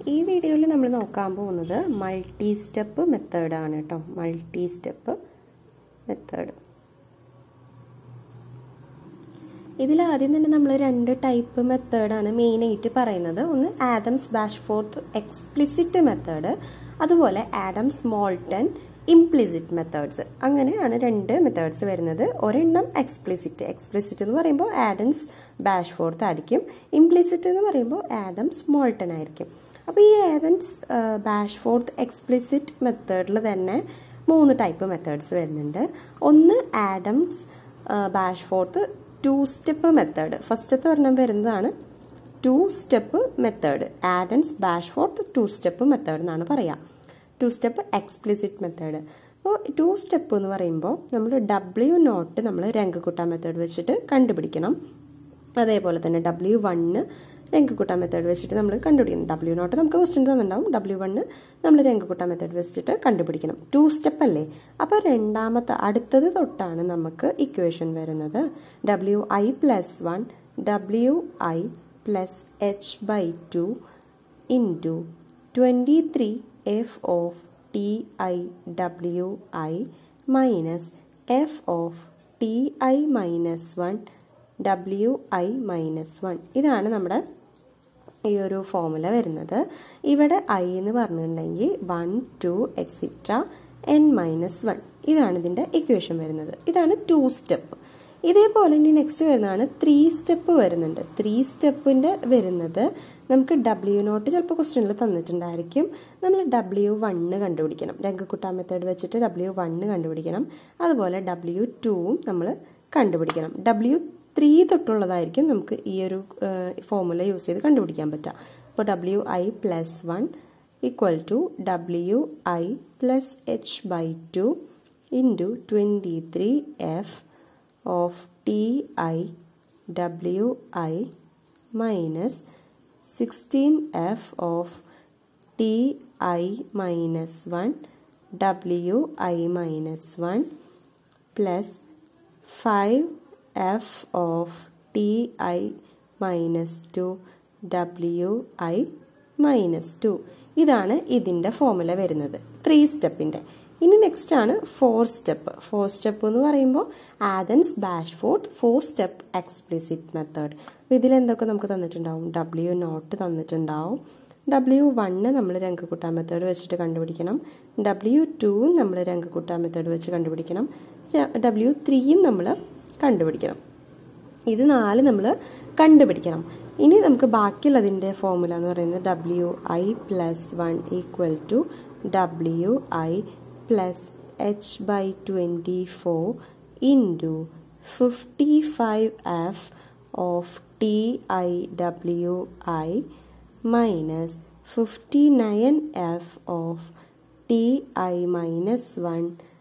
ഈ വീഡിയോയിൽ നമ്മൾ നോക്കാൻ പോകുന്നത് മൾട്ടി സ്റ്റെപ്പ് മെത്തേഡാണ് കേട്ടോ മൾട്ടി സ്റ്റെപ്പ് മെത്തേഡ് ഇതിൽ ആദ്യം തന്നെ നമ്മൾ രണ്ട് ടൈപ്പ് മെത്തേഡാണ് മെയിനായിട്ട് പറയുന്നത് ഒന്ന് ആഡംസ് ബാഷ്ഫോർത്ത് എക്സ്പ്ലിസിറ്റ് മെത്തേഡ് അതുപോലെ ആഡംസ് മോൾട്ടൺ ഇംപ്ലിസിറ്റ് മെത്തേഡ്സ് അങ്ങനെയാണ് രണ്ട് മെത്തേഡ്സ് വരുന്നത് ഒരെണ്ണം എക്സ്പ്ലിസിറ്റ് എക്സ്പ്ലിസിറ്റ് എന്ന് പറയുമ്പോൾ ആഡംസ് ബാഷ്ഫോർത്ത് ആയിരിക്കും ഇംപ്ലിസിറ്റ് എന്ന് പറയുമ്പോൾ ആഡംസ് മോൾട്ടൺ ആയിരിക്കും അപ്പോൾ ഈ ആഡംസ് ബാഷ്ഫോർത്ത് എക്സ്പ്ലിസിറ്റ് മെത്തേഡിൽ തന്നെ മൂന്ന് ടൈപ്പ് മെത്തേഡ്സ് വരുന്നുണ്ട് ഒന്ന് Adams Bashforth two step method ഫസ്റ്റത്തെ ഒരെണ്ണം വരുന്നതാണ് two step method Adams Bashforth two step method എന്നാണ് പറയുക ടു സ്റ്റെപ്പ് എക്സ്പ്ലിസിറ്റ് മെത്തേഡ് അപ്പോൾ ടു സ്റ്റെപ്പ് എന്ന് പറയുമ്പോൾ നമ്മൾ ഡബ്ല്യു നോട്ട് നമ്മൾ രംഗക്കുട്ട മെത്തേഡ് വെച്ചിട്ട് കണ്ടുപിടിക്കണം അതേപോലെ തന്നെ ഡബ്ല്യു വണ്ണ് രംഗക്കുട്ട മെത്തേഡ് വെച്ചിട്ട് നമ്മൾ കണ്ടുപിടിക്കണം ഡബ്ല്യു നോട്ട് നമുക്ക് ക്വസ്റ്റ്യൻ തന്നിട്ടുണ്ടാവും ഡബ്ല്യു വണ്ണ് നമ്മൾ രംഗക്കുട്ട മെത്തേഡ് വെച്ചിട്ട് കണ്ടുപിടിക്കണം ടു സ്റ്റെപ്പ് അല്ലേ അപ്പോൾ രണ്ടാമത്തെ അടുത്തത് തൊട്ടാണ് നമുക്ക് ഇക്വേഷൻ വരുന്നത് W I plus one W I plus H by two into twenty three F of T I W I minus F of T I minus one W I minus one ഇതാണ് നമ്മുടെ ഈ ഒരു formula വരുന്നത് ഇവിടെ I എന്ന് പറഞ്ഞിട്ടുണ്ടെങ്കിൽ one two etcetera N minus one ഇതാണ് ഇതിൻ്റെ ഇക്വേഷൻ വരുന്നത് ഇതാണ് ടു സ്റ്റെപ്പ് ഇതേപോലെ ഇനി നെക്സ്റ്റ് വരുന്നതാണ് ത്രീ സ്റ്റെപ്പ് വരുന്നുണ്ട് ത്രീ സ്റ്റെപ്പിൻ്റെ വരുന്നത് നമുക്ക് ഡബ്ല്യു നോട്ട് ചിലപ്പോൾ ക്വസ്റ്റ്യനിൽ തന്നിട്ടുണ്ടായിരിക്കും നമ്മൾ ഡബ്ല്യു വണ്ണ് കണ്ടുപിടിക്കണം രംഗക്കുട്ട മെത്തേഡ് വെച്ചിട്ട് ഡബ്ല്യു വണ്ണ് കണ്ടുപിടിക്കണം അതുപോലെ ഡബ്ല്യു ടുവും നമ്മൾ കണ്ടുപിടിക്കണം ഡബ്ല്യു ത്രീ തൊട്ടുള്ളതായിരിക്കും നമുക്ക് ഈ ഒരു ഫോമുല യൂസ് ചെയ്ത് കണ്ടുപിടിക്കാൻ പറ്റുക അപ്പോൾ W I plus one equal to W I plus H by two into twenty three F of T I W I minus sixteen F of T I minus one W I minus one plus five F of T I minus two W I minus two ഇതാണ് ഇതിൻ്റെ formula വരുന്നത് three സ്റ്റെപ്പിൻ്റെ ഇനി next ആണ് four step four step എന്ന് പറയുമ്പോൾ Adams Bashforth four step explicit method ഇതിൽ എന്തൊക്കെ നമുക്ക് തന്നിട്ടുണ്ടാവും ഡബ്ല്യു നോട്ട് തന്നിട്ടുണ്ടാവും ഡബ്ല്യു വണ്ണ് നമ്മൾ രംഗക്കുട്ട മെത്തേഡ് വെച്ചിട്ട് കണ്ടുപിടിക്കണം ഡബ്ല്യു ടുവും നമ്മൾ രംഗക്കുട്ട മെത്തേഡ് വെച്ച് കണ്ടുപിടിക്കണം ഡബ്ല്യു ത്രീയും നമ്മൾ കണ്ടുപിടിക്കണം ഇത് നാല് നമ്മൾ കണ്ടുപിടിക്കണം ഇനി നമുക്ക് ബാക്കിയുള്ളതിൻ്റെ ഫോമുല എന്ന് പറയുന്നത് W I plus one equal to W I plus H by twenty four into fifty five F of T I W I minus fifty nine F of T I minus one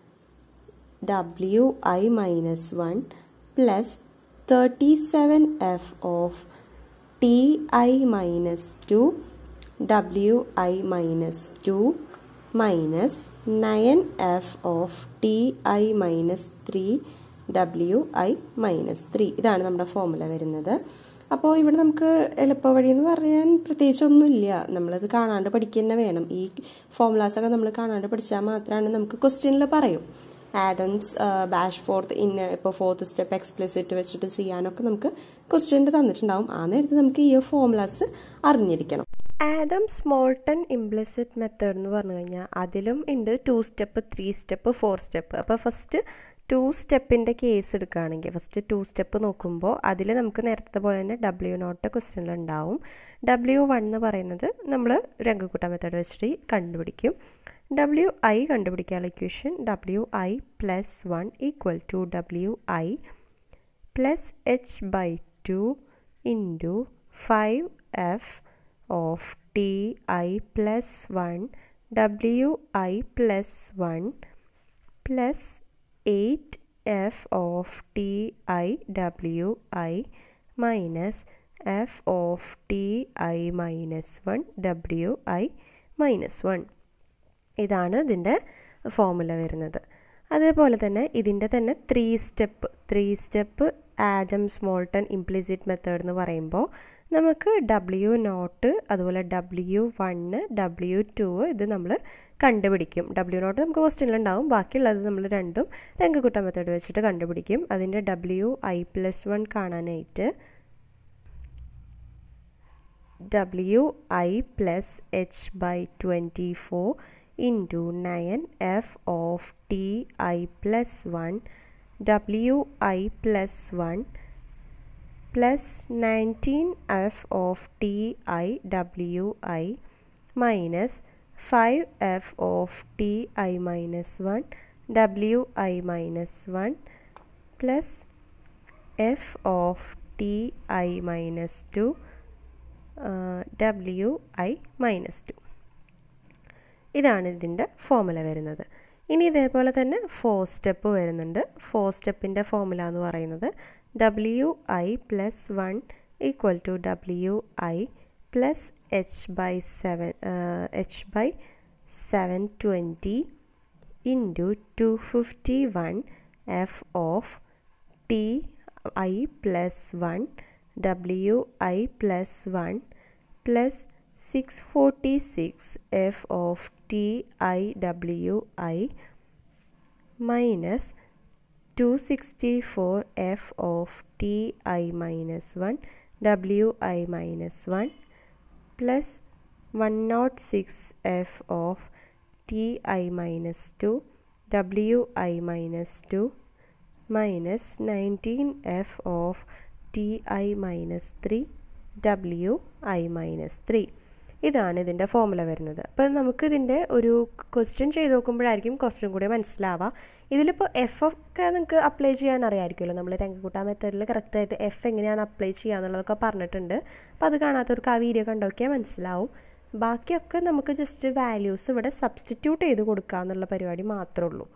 W I minus one plus thirty seven F of T I minus two W I minus two minus nine F of T I minus three W I minus three ഇതാണ് നമ്മുടെ formula വരുന്നത് അപ്പോൾ ഇവിടെ നമുക്ക് എളുപ്പവഴി എന്ന് പറയാൻ പ്രത്യേകിച്ചൊന്നുമില്ല നമ്മളത് കാണാണ്ട് പഠിക്കുക തന്നെ വേണം ഈ ഫോമുലാസൊക്കെ നമ്മൾ കാണാണ്ട് പഠിച്ചാൽ മാത്രമാണ് നമുക്ക് ക്വസ്റ്റ്യനിൽ പറയും ആഡംസ് ബാഷ് ഫോർത്ത് ഇന്ന ഇപ്പോൾ ഫോർത്ത് സ്റ്റെപ്പ് എക്സ്പ്ലിസിറ്റ് വെച്ചിട്ട് ചെയ്യാനൊക്കെ നമുക്ക് ക്വസ്റ്റ്യൻ്റെ തന്നിട്ടുണ്ടാവും ആ നേരത്ത് നമുക്ക് ഈ ഫോമുലാസ് അറിഞ്ഞിരിക്കണം ആഡംസ് മോൾട്ടൺ ഇംപ്ലിസിറ്റ് മെത്തേഡ് എന്ന് പറഞ്ഞു കഴിഞ്ഞാൽ അതിലും ഉണ്ട് two step three step four step അപ്പോൾ ഫസ്റ്റ് ടു സ്റ്റെപ്പിൻ്റെ കേസ് എടുക്കുകയാണെങ്കിൽ ഫസ്റ്റ് ടു സ്റ്റെപ്പ് നോക്കുമ്പോൾ അതിൽ നമുക്ക് നേരത്തെ പോലെ തന്നെ ഡബ്ല്യു നോട്ട് ക്വസ്റ്റ്യനിൽ ഉണ്ടാവും ഡബ്ല്യു വൺ എന്ന് പറയുന്നത് നമ്മൾ രംഗക്കുട്ട മെത്തേഡ് വെച്ചിട്ട് കണ്ടുപിടിക്കും ഡബ്ല്യു ഐ കണ്ടുപിടിക്കാനുള്ള equation W I plus one equal to W I plus H by two into five F of T I plus one W I plus one plus eight F of T I W I minus F of T I minus one W I minus one ഇതാണ് ഇതിൻ്റെ formula വരുന്നത് അതേപോലെ തന്നെ ഇതിൻ്റെ തന്നെ three step three step Adams Moulton implicit method എന്ന് പറയുമ്പോൾ നമുക്ക് ഡബ്ല്യു നോട്ട് അതുപോലെ ഡബ്ല്യു വണ്ണ് ഡബ്ല്യു ടു ഇത് നമ്മൾ കണ്ടുപിടിക്കും ഡബ്ല്യു നോട്ട് നമുക്ക് ക്വസ്റ്റ്യനിലുണ്ടാവും ബാക്കിയുള്ളത് നമ്മൾ രണ്ടും രംഗക്കുട്ട മെത്തേഡ് വെച്ചിട്ട് കണ്ടുപിടിക്കും അതിൻ്റെ ഡബ്ല്യു ഐ പ്ലസ് വൺ കാണാനായിട്ട് W I plus H by twenty four into nine F of T I plus one W I plus one plus nineteen F of T I W I minus five F of T I minus one W I minus one plus F of T I minus two W I minus two ഇതാണ് ഇതിൻ്റെ formula വരുന്നത് ഇനി ഇതേപോലെ തന്നെ four step വരുന്നുണ്ട് four സ്റ്റെപ്പിൻ്റെ formula എന്ന് പറയുന്നത് W I plus one equal to W I plus H by seven H by seven twenty into two fifty one F of T I plus one W I plus one plus six forty six F of T I W I minus two sixty four F of T I minus one W I minus one plus one naught six F of T I minus two W I minus two minus nineteen F of T I minus three W I minus three ഇതാണ് ഇതിൻ്റെ formula വരുന്നത് അപ്പോൾ നമുക്ക് ഇതിൻ്റെ ഒരു question ചെയ്ത് നോക്കുമ്പോഴായിരിക്കും കുറച്ചും കൂടി മനസ്സിലാവുക ഇതിലിപ്പോൾ എഫ് ഒക്കെ നിങ്ങൾക്ക് അപ്ലൈ ചെയ്യാൻ അറിയാമായിരിക്കുമല്ലോ നമ്മൾ രംഗക്കൂട്ട മെത്തേഡിൽ കറക്റ്റായിട്ട് എഫ് എങ്ങനെയാണ് അപ്ലൈ ചെയ്യുക എന്നുള്ളതൊക്കെ പറഞ്ഞിട്ടുണ്ട് അപ്പോൾ അത് കാണാത്തവർക്ക് ആ വീഡിയോ കണ്ടോക്കിയാൽ മനസ്സിലാവും ബാക്കിയൊക്കെ നമുക്ക് ജസ്റ്റ് വാല്യൂസ് ഇവിടെ സബ്സ്റ്റിറ്റ്യൂട്ട് ചെയ്ത് കൊടുക്കുക എന്നുള്ള പരിപാടി മാത്രമേ ഉള്ളൂ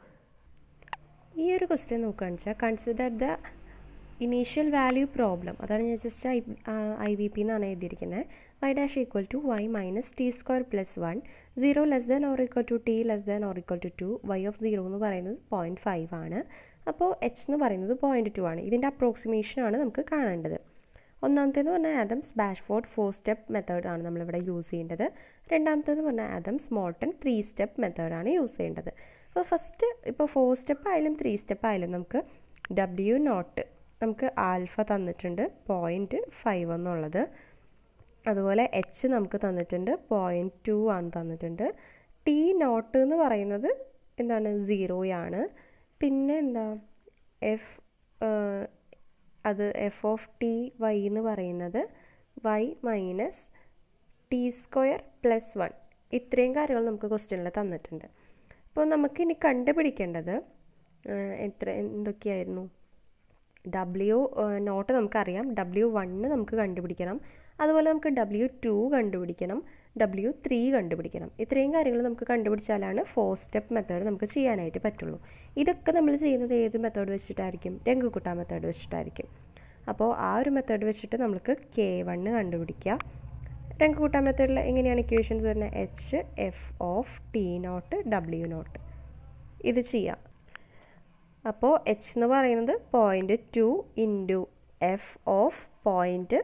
ഈ ഒരു ക്വസ്റ്റ്യൻ നോക്കുകയാണെന്ന് വെച്ചാൽ consider the initial value problem അതാണ് ഞാൻ just I I V P എന്നാണ് എഴുതിയിരിക്കുന്നത് Y dash equal to Y minus T square plus one zero less than or equal to T less than or equal to two Y of zero എന്ന് പറയുന്നത് point five ആണ് അപ്പോൾ H എന്ന് പറയുന്നത് point two ആണ് ഇതിൻ്റെ approximation ആണ് നമുക്ക് കാണേണ്ടത് ഒന്നാമത്തേന്ന് പറഞ്ഞാൽ ആദംസ് ബാഷ്ഫോർഡ് ഫോർ സ്റ്റെപ്പ് മെത്തേഡാണ് നമ്മളിവിടെ യൂസ് ചെയ്യേണ്ടത് രണ്ടാമത്തേന്ന് പറഞ്ഞാൽ ആദംസ് മോൾട്ടൺ ത്രീ സ്റ്റെപ്പ് മെത്തേഡാണ് യൂസ് ചെയ്യേണ്ടത് അപ്പോൾ ഫസ്റ്റ് ഇപ്പോൾ ഫോർ സ്റ്റെപ്പ് ആയാലും ത്രീ സ്റ്റെപ്പ് ആയാലും നമുക്ക് ഡബ്ല്യു നോട്ട് നമുക്ക് ആൽഫ തന്നിട്ടുണ്ട് പോയിൻറ്റ് ഫൈവ് എന്നുള്ളത് അതുപോലെ എച്ച് നമുക്ക് തന്നിട്ടുണ്ട് പോയിൻറ്റ് ടു ആണ് തന്നിട്ടുണ്ട് ടി നോട്ട് എന്ന് പറയുന്നത് എന്താണ് സീറോയാണ് പിന്നെ എന്താ എഫ് അത് എഫ് ഓഫ് ടി വൈ എന്ന് പറയുന്നത് Y minus T square plus one ഇത്രയും കാര്യങ്ങൾ നമുക്ക് ക്വസ്റ്റ്യനിൽ തന്നിട്ടുണ്ട് അപ്പോൾ നമുക്കിനി കണ്ടുപിടിക്കേണ്ടത് എത്ര എന്തൊക്കെയായിരുന്നു ഡബ്ല്യു നോട്ട് നമുക്കറിയാം ഡബ്ല്യു വണ്ണ് നമുക്ക് കണ്ടുപിടിക്കണം അതുപോലെ നമുക്ക് ഡബ്ല്യു ടു കണ്ടുപിടിക്കണം ഡബ്ല്യു ത്രീ കണ്ടുപിടിക്കണം ഇത്രയും കാര്യങ്ങൾ നമുക്ക് കണ്ടുപിടിച്ചാലാണ് ഫോർ സ്റ്റെപ്പ് മെത്തേഡ് നമുക്ക് ചെയ്യാനായിട്ട് പറ്റുള്ളൂ ഇതൊക്കെ നമ്മൾ ചെയ്യുന്നത് ഏത് മെത്തേഡ് വെച്ചിട്ടായിരിക്കും രംഗുക്കുട്ട മെത്തേഡ് വെച്ചിട്ടായിരിക്കും അപ്പോൾ ആ ഒരു മെത്തേഡ് വെച്ചിട്ട് നമുക്ക് കെ വണ്ണ് കണ്ടുപിടിക്കുക രംഗുക്കുട്ട മെത്തേഡിൽ എങ്ങനെയാണ് ഇക്വേഷൻസ് വരുന്നത് H F of T not W naught ഇത് ചെയ്യാം അപ്പോൾ എച്ച് എന്ന് പറയുന്നത് point two into F of point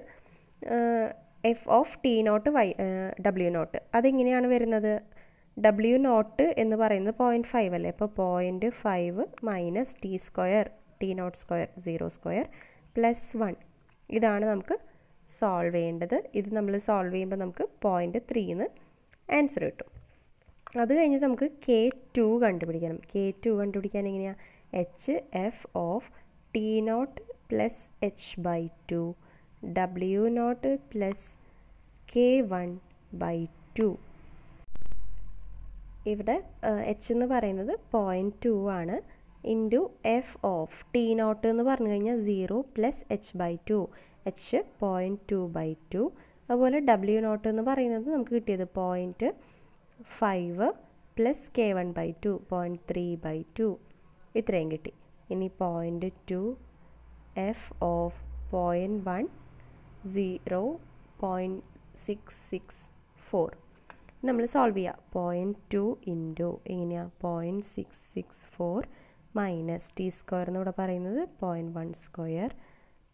F of T naught Y W naught അതെങ്ങനെയാണ് വരുന്നത് ഡബ്ല്യു നോട്ട് എന്ന് പറയുന്നത് പോയിൻറ്റ് ഫൈവ് അല്ലേ അപ്പോൾ point five minus T square T naught square zero square plus one ഇതാണ് നമുക്ക് സോൾവ് ചെയ്യേണ്ടത് ഇത് നമ്മൾ സോൾവ് ചെയ്യുമ്പോൾ നമുക്ക് പോയിൻറ്റ് ത്രീന്ന് ആൻസർ കിട്ടും അത് കഴിഞ്ഞ് നമുക്ക് കെ ടു കണ്ടുപിടിക്കണം കെ ടു കണ്ടുപിടിക്കാൻ എങ്ങനെയാണ് H F of T naught plus H by two W not plus K one by two ഇവിടെ എച്ച് എന്ന് പറയുന്നത് പോയിൻറ്റ് ടു ആണ് into F of T naught എന്ന് പറഞ്ഞു കഴിഞ്ഞാൽ zero plus H by two H point two by two അതുപോലെ W naught എന്ന് പറയുന്നത് നമുക്ക് കിട്ടിയത് point five plus K one by two point three by to ഇത്രയും കിട്ടി ഇനി point two F of point one zero point six six four നമ്മൾ solve ചെയ്യുക പോയിൻറ്റ് ടു ഇൻറ്റു എങ്ങനെയാണ് point six six four minus T square എന്നിവിടെ പറയുന്നത് point one square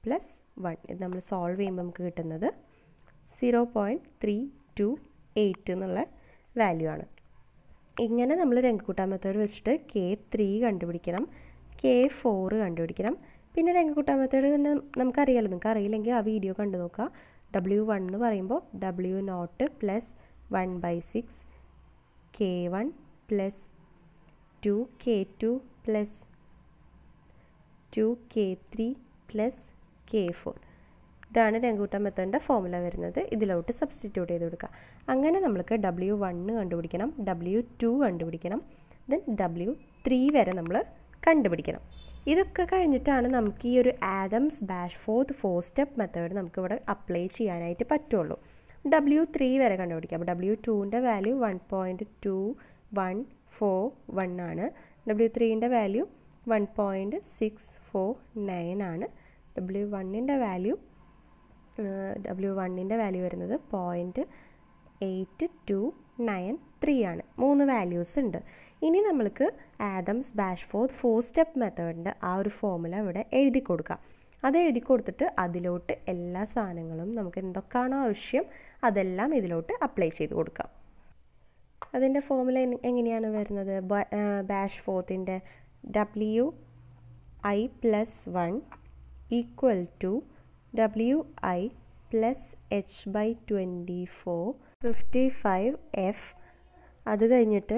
plus one ഇത് നമ്മൾ സോൾവ് ചെയ്യുമ്പോൾ നമുക്ക് കിട്ടുന്നത് zero point three two eight എന്നുള്ള വാല്യൂ ആണ് ഇങ്ങനെ നമ്മൾ രംഗക്കൂട്ടാൻ മെത്തേഡ് വെച്ചിട്ട് കെ ത്രീ കണ്ടുപിടിക്കണം കെ ഫോർ കണ്ടുപിടിക്കണം പിന്നെ രംഗക്കൂട്ടാൻ മെത്തേഡ് തന്നെ നമുക്കറിയാലോ നിങ്ങൾക്ക് അറിയില്ലെങ്കിൽ ആ വീഡിയോ കണ്ടു നോക്കുക ഡബ്ല്യു വൺ എന്ന് പറയുമ്പോൾ W not plus one by six K one plus two K two plus two K three plus K four ഇതാണ് രംഗൂട്ടം മെത്തേഡിൻ്റെ ഫോമുല വരുന്നത് ഇതിലോട്ട് സബ്സ്റ്റിറ്റ്യൂട്ട് ചെയ്ത് കൊടുക്കുക അങ്ങനെ നമ്മൾക്ക് ഡബ്ല്യു വണ്ണ് കണ്ടുപിടിക്കണം ഡബ്ല്യു ടു കണ്ടുപിടിക്കണം ദെൻ ഡബ്ല്യു ത്രീ വരെ നമ്മൾ കണ്ടുപിടിക്കണം ഇതൊക്കെ കഴിഞ്ഞിട്ടാണ് നമുക്ക് ഈ ഒരു Adams Bashforth four step method നമുക്കിവിടെ അപ്ലൈ ചെയ്യാനായിട്ട് പറ്റുള്ളൂ ഡബ്ല്യു ത്രീ വരെ കണ്ടുപിടിക്കാം അപ്പോൾ ഡബ്ല്യു ടുവിൻ്റെ value one point two one four one ആണ് ഡബ്ല്യു ത്രീൻ്റെ value one point six four nine ആണ് ഡബ്ല്യു വണ്ണിൻ്റെ വാല്യൂ ഡബ്ല്യു വണ്ണിൻ്റെ വാല്യൂ വരുന്നത് point eight two nine three ആണ് മൂന്ന് വാല്യൂസ് ഉണ്ട് ഇനി നമ്മൾക്ക് Adams Bashforth four step മെത്തേഡിൻ്റെ ആ ഒരു ഫോമുല ഇവിടെ എഴുതി കൊടുക്കാം അത് എഴുതി കൊടുത്തിട്ട് അതിലോട്ട് എല്ലാ സാധനങ്ങളും നമുക്ക് എന്തൊക്കെയാണോ ആവശ്യം അതെല്ലാം ഇതിലോട്ട് അപ്ലൈ ചെയ്ത് കൊടുക്കാം അതിൻ്റെ ഫോമുല എങ്ങനെയാണ് വരുന്നത് ബാഷ് ഫോർത്തിൻ്റെ W I plus one equal to W I plus H by twenty four fifty five F അത് കഴിഞ്ഞിട്ട്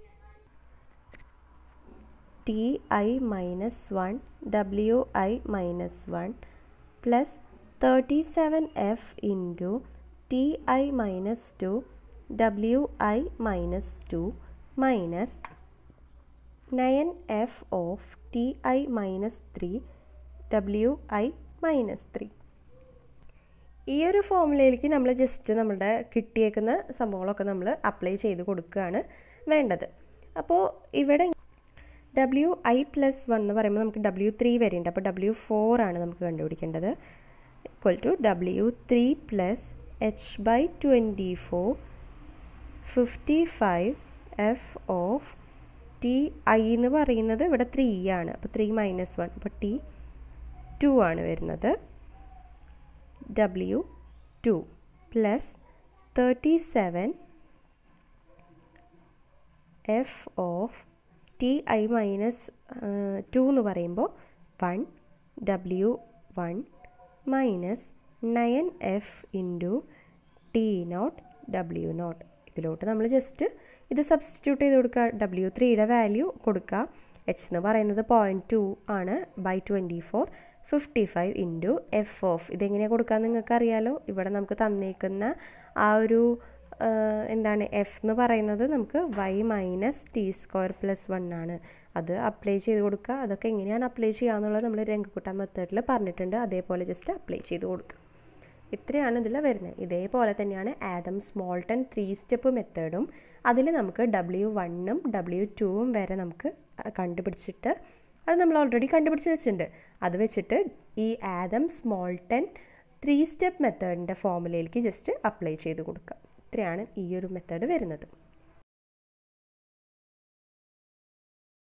T I minus one W I minus one plus thirty seven F into T I minus two W I minus two minus nine F of T I minus three W I minus three ഈ ഒരു ഫോമുലയിലേക്ക് നമ്മൾ just നമ്മുടെ കിട്ടിയേക്കുന്ന സംഭവങ്ങളൊക്കെ നമ്മൾ apply ചെയ്ത് കൊടുക്കുകയാണ് വേണ്ടത് അപ്പോൾ ഇവിടെ ഡബ്ല്യു ഐ പ്ലസ് വൺ എന്ന് പറയുമ്പോൾ നമുക്ക് ഡബ്ല്യു ത്രീ വരെ ഉണ്ട് അപ്പോൾ ഡബ്ല്യു ഫോർ ആണ് നമുക്ക് കണ്ടുപിടിക്കേണ്ടത് equal to W three plus H by twenty four fifty five F of T I എന്ന് പറയുന്നത് ഇവിടെ ത്രീ ആണ് അപ്പോൾ ത്രീ മൈനസ് വൺ അപ്പോൾ ടി ടു ആണ് വരുന്നത് W two plus thirty seven F of T I minus two എന്ന് പറയുമ്പോൾ one W one minus nine F into T not W not ഇതിലോട്ട് നമ്മൾ ജസ്റ്റ് ഇത് സബ്സ്റ്റിറ്റ്യൂട്ട് ചെയ്ത് കൊടുക്കുക ഡബ്ല്യു ത്രീയുടെ വാല്യൂ കൊടുക്കുക എച്ച് എന്ന് പറയുന്നത് പോയിൻറ്റ് ടു ആണ് by twenty four fifty five into F of ഇതെങ്ങനെയാണ് കൊടുക്കുക നിങ്ങൾക്ക് അറിയാലോ ഇവിടെ നമുക്ക് തന്നേക്കുന്ന ആ ഒരു എന്താണ് എഫ് എന്ന് പറയുന്നത് നമുക്ക് Y minus T square plus one ആണ് അത് അപ്ലൈ ചെയ്ത് കൊടുക്കുക അതൊക്കെ എങ്ങനെയാണ് അപ്ലൈ ചെയ്യുക എന്നുള്ളത് നമ്മൾ രംഗക്കുട്ട മെത്തേഡിൽ പറഞ്ഞിട്ടുണ്ട് അതേപോലെ ജസ്റ്റ് അപ്ലൈ ചെയ്ത് കൊടുക്കുക ഇത്രയാണ് ഇതിൽ വരുന്നത് ഇതേപോലെ തന്നെയാണ് ആദം സ്മോൾട്ടൺ ത്രീ സ്റ്റെപ്പ് മെത്തേഡും അതിൽ നമുക്ക് ഡബ്ല്യു വണ്ണും ഡബ്ല്യു ടുവും വരെ നമുക്ക് കണ്ടുപിടിച്ചിട്ട് അത് നമ്മൾ ഓൾറെഡി കണ്ടുപിടിച്ച് വെച്ചിട്ടുണ്ട് അത് വെച്ചിട്ട് ഈ ആദം സ്മോൾട്ടൺ ത്രീ സ്റ്റെപ്പ് മെത്തേഡിൻ്റെ ഫോമുലയിലേക്ക് ജസ്റ്റ് അപ്ലൈ ചെയ്ത് കൊടുക്കുക ഇത്രയാണ് ഈ ഒരു മെത്തേഡ് വരുന്നത്